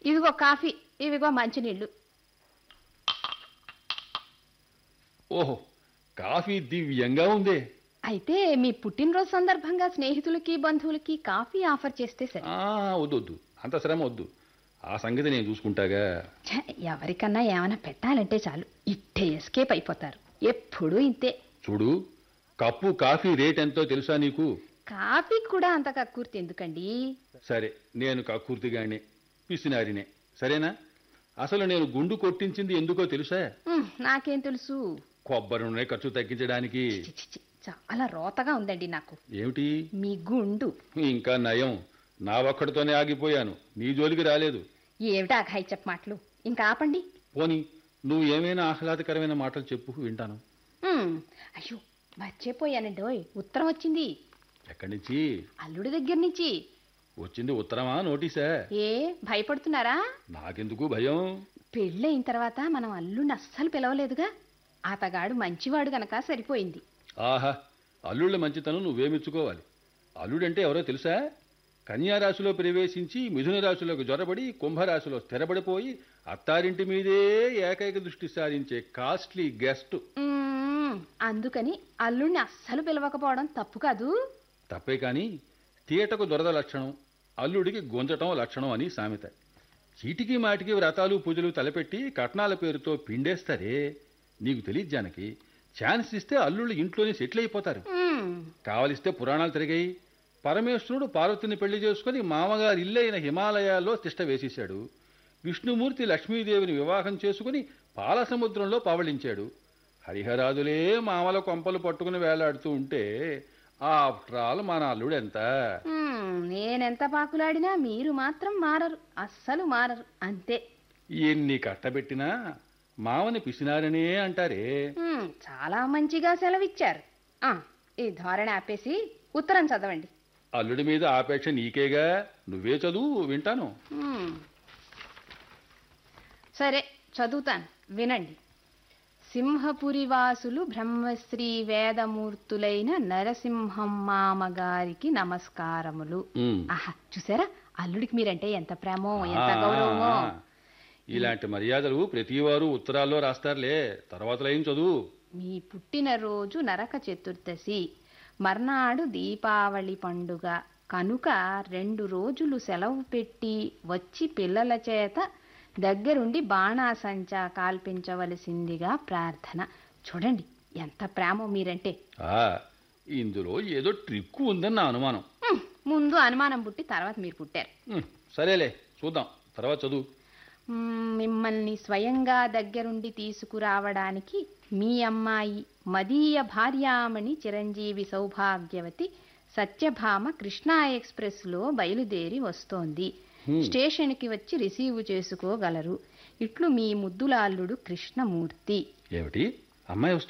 ఇదిగో కాఫీ ఇవిగో మంచినీళ్ళు ఓహో కాఫీ దివ్యంగా ఉందే అయితే మీ పుట్టినరోజు సందర్భంగా స్నేహితులకి బంధువులకి కాఫీ ఆఫర్ చేస్తే సరే ఆ, వద్దు వద్దు అంత శ్రమ వద్దు ఆ సంగతి నేను చూసుకుంటాగా ఛ, ఎవరికన్నా ఏమైనా పెట్టాలంటే చాలు ఇట్టే ఎస్కేప్ అయిపోతారు ఎప్పుడూ ఇంతే చూడు కప్పు కాఫీ రేట్ ఎంతో తెలుసా నీకు కాఫీ కూడా అంత కక్కుర్తి ఎందుకండి సరే నేను కక్కుర్తిగానే పిసినారినే సరేనా అసలు నేను గుండు కొట్టించింది ఎందుకో తెలుసా ఉమ్, నాకేం తెలుసు కొబ్బరి నూనె ఖర్చు తగ్గించడానికి చి, చి, చి, చాలా రోతగా ఉందండి నాకు ఏమిటి మీ గుండు ఇంకా నయం నా ఒక్కడితోనే ఆగిపోయాను నీ జోలికి రాలేదు ఏమిటా ఘాయి చెప్ప మాటలు ఇంకా ఆపండి పోని నువ్వు ఏమైనా ఆహ్లాదకరమైన మాటలు చెప్పు వింటాను ఉమ్, అయ్యో మర్చిపోయానండి ఓయ్ ఉత్తరం వచ్చింది ఎక్కడి నుంచి అల్లుడి దగ్గర నుంచి వచ్చింది ఉత్తరమా నోటీసా ఏ భయపడుతున్నారా నాకెందుకు భయం పెళ్ళయిన తర్వాత మనం అల్లుడిని అస్సలు పిలవలేదుగా అతగాడు మంచివాడు గనక సరిపోయింది ఆహా అల్లుళ్ళ మంచితనం నువ్వేమిచ్చుకోవాలి అల్లుడంటే ఎవరో తెలుసా కన్యారాశిలో ప్రవేశించి మిథున రాశిలోకి జొరబడి కుంభరాశిలో స్థిరపడిపోయి అత్తారింటి మీదే ఏకైక దృష్టి సారించే కాస్ట్లీ గెస్ట్ ఉమ్, అందుకని అల్లుడిని అస్సలు పిలవకపోవడం తప్పు కాదు తప్పే కానీ తీయటకు దొరద లక్షణం అల్లుడికి గుంజటం లక్షణం అని సామెత చీటికి మాటికి వ్రతాలు పూజలు తలపెట్టి కట్నాల పేరుతో పిండేస్తారే నీకు తెలియదు జానకి ఛాన్స్ ఇస్తే అల్లుళ్ళు ఇంట్లోనే సెటిల్ అయిపోతారు ఉమ్, కావలిస్తే పురాణాలు తిరిగాయి పరమేశ్వరుడు పార్వతిని పెళ్లి చేసుకుని మామగారి ఇల్లైన హిమాలయాల్లో తిష్ట వేసేశాడు విష్ణుమూర్తి లక్ష్మీదేవిని వివాహం చేసుకుని పాలసముద్రంలో పవళించాడు హరిహరాదులే మామల కొంపలు పట్టుకుని వేలాడుతూ ఉంటే ఆఫ్టర్ ఆల్ మన అల్లుడు ఎంత ఉమ్, నేనెంత పాకులాడినా మీరు మాత్రం మారరు అస్సలు మారరు అంతే ఎన్ని కట్టబెట్టినా మామని పిసినారనే అంటారే ఉమ్, చాలా మంచిగా సెలవిచ్చారు ఆ, ఈ ధోరణి ఆపేసి ఉత్తరం చదవండి అల్లుడి మీద ఆపేక్ష నీకేగా నువ్వే చదువు వింటాను మ్మ్. సరే చదువుతాను వినండి సింహపురి వాసులు బ్రహ్మశ్రీ వేదమూర్తులైన నరసింహం మామగారికి నమస్కారములు ఉమ్. ఆహా చూసారా అల్లుడికి మీరంటే ఎంత ప్రేమో ఎంత గౌరవమో ఆ, ఇలాంటి మర్యాదలు ప్రతివారు ఉత్తరాల్లో రాస్తారులే తర్వాత లైన్ చదువు మీ పుట్టినరోజు నరక చతుర్దశి మర్నాడు దీపావళి పండుగ కనుక రెండు రోజులు సెలవు పెట్టి వచ్చి పిల్లల చేత దగ్గరుండి బాణాసంచా కాల్పించవలసిందిగా ప్రార్థన చూడండి ఎంత ప్రేమో మీరంటే ఆ ఇందులో ఏదో ట్రిక్ ఉందని నా అనుమానం హ్మ్, ముందు అనుమానం పుట్టి తర్వాత మీరు పుట్టారు ఉమ్, సరేలే చూద్దాం తర్వాత చదువు మ్మ్, మిమ్మల్ని స్వయంగా దగ్గరుండి తీసుకురావడానికి మీ అమ్మాయి మదీయ భార్యామణి చిరంజీవి సౌభాగ్యవతి సత్యభామ కృష్ణా ఎక్స్ప్రెస్లో బయలుదేరి వస్తోంది హ్మ్. స్టేషన్కి వచ్చి రిసీవ్ చేసుకోగలరు ఇట్లు మీ ముద్దులాల్లుడు కృష్ణమూర్తి ఏమిటి అమ్మాయి